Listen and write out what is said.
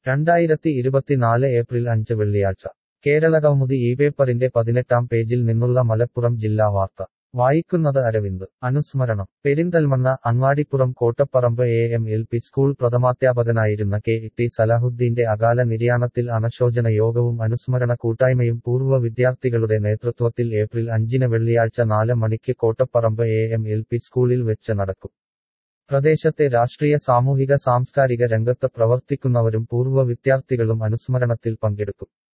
രണ്ടായിരത്തി ഇരുപത്തിനാല് ഏപ്രിൽ അഞ്ച് വെള്ളിയാഴ്ച കേരളകൗമുദി ഈ പേപ്പറിന്റെ പതിനെട്ടാം പേജിൽ നിന്നുള്ള മലപ്പുറം ജില്ലാ വാർത്ത വായിക്കുന്നത് അരവിന്ദ് അനുസ്മരണം Perinthalmanna Angadipuram Kottapparamba A M L P school പ്രഥമാധ്യാപകനായിരുന്ന കെ ടി സലാഹുദ്ദീന്റെ അകാല നിര്യാണത്തിൽ അനശോചന യോഗവും അനുസ്മരണ കൂട്ടായ്മയും പൂർവ്വ വിദ്യാർത്ഥികളുടെ നേതൃത്വത്തിൽ ഏപ്രിൽ അഞ്ചിന് വെള്ളിയാഴ്ച നാല് മണിക്ക് Kottapparamba A M L P സ്കൂളിൽ വെച്ച് നടക്കും പ്രദേശത്തെ രാഷ്ട്രീയ സാമൂഹിക സാംസ്കാരിക രംഗത്ത് പ്രവർത്തിക്കുന്നവരും പൂർവ്വ വിദ്യാർത്ഥികളും അനുസ്മരണത്തിൽ പങ്കെടുക്കും